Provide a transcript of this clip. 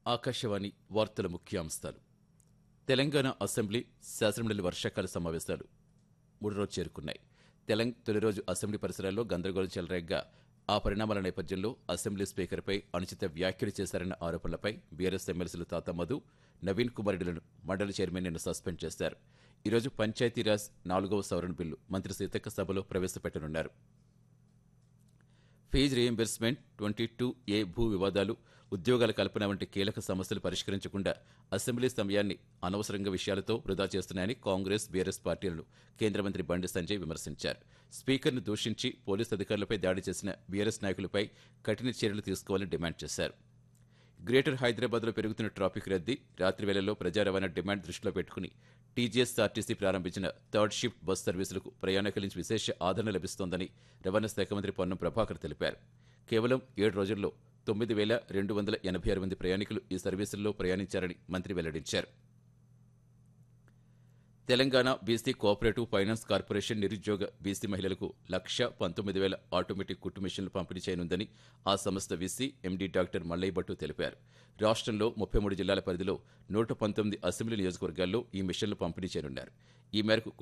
ఆకాశవాణి వార్తల ముఖ్యాంశాలు తెలంగాణ అసెంబ్లీ శాసనమండలి వర్షాకాల సమావేశాలు మూడు రోజు చేరుకున్నాయి తెలంగ తొలి రోజు అసెంబ్లీ పరిసరాల్లో గందరగోళం చెలరేగ్గా ఆ పరిణామాల నేపథ్యంలో అసెంబ్లీ స్పీకర్పై అనుచిత వ్యాఖ్యలు చేశారన్న ఆరోపణలపై బీఆర్ఎస్ ఎమ్మెల్సీలు తాత మధు నవీన్ కుమార్ రెడ్డిలను మండలి చైర్మన్ నిన్న సస్పెండ్ చేశారు ఈరోజు పంచాయతీరాజ్ నాలుగవ సవరణ బిల్లు మంత్రి సీతక్క సభలో ప్రవేశపెట్టనున్నారు fees reimbursement twenty two A భూ వివాదాలు ఉద్యోగాల కల్పన వంటి కీలక సమస్యలు పరిష్కరించకుండా అసెంబ్లీ సమయాన్ని అనవసరంగా విషయాలతో వృధా చేస్తున్నాయని కాంగ్రెస్ బీఆర్ఎస్ పార్టీలను కేంద్ర మంత్రి బండి సంజయ్ విమర్శించారు స్పీకర్ను దూషించి పోలీసు అధికారులపై దాడి చేసిన బీఆర్ఎస్ నాయకులపై కఠిన చర్యలు తీసుకోవాలని డిమాండ్ చేశారు గ్రేటర్ హైదరాబాద్లో పెరుగుతున్న ట్రాఫిక్ రద్దీ రాత్రి వేళల్లో ప్రజా రవాణా డిమాండ్ దృష్టిలో పెట్టుకుని టీజీఎస్ఆర్టీసీ ప్రారంభించిన థర్డ్ షిఫ్ట్ బస్ సర్వీసులకు ప్రయాణికుల నుంచి విశేష ఆదరణ లభిస్తోందని రవాణా శాఖ మంత్రి పొన్నం ప్రభాకర్ తెలిపారు కేవలం ఏడు రోజుల్లో తొమ్మిది వేల రెండు వందల ఎనభై ఆరు మంది ప్రయాణికులు ఈ సర్వీసుల్లో ప్రయాణించారని మంత్రి వెల్లడించారు Telangana BC cooperative finance corporation నిరుద్యోగ బీసీ మహిళలకు లక్ష పంతొమ్మిది వేల ఆటోమేటిక్ కుట్టు మిషన్లు పంపిణీ చేయనుందని ఆ సంస్థ VC MD doctor Mallaiah Bhattu తెలిపారు రాష్ట్రంలో ముప్పై మూడు జిల్లాల పరిధిలో నూట పంతొమ్మిది అసెంబ్లీ నియోజకవర్గాల్లో ఈ మిషన్లు పంపిణీ చేయనున్నారు ఈ మేరకు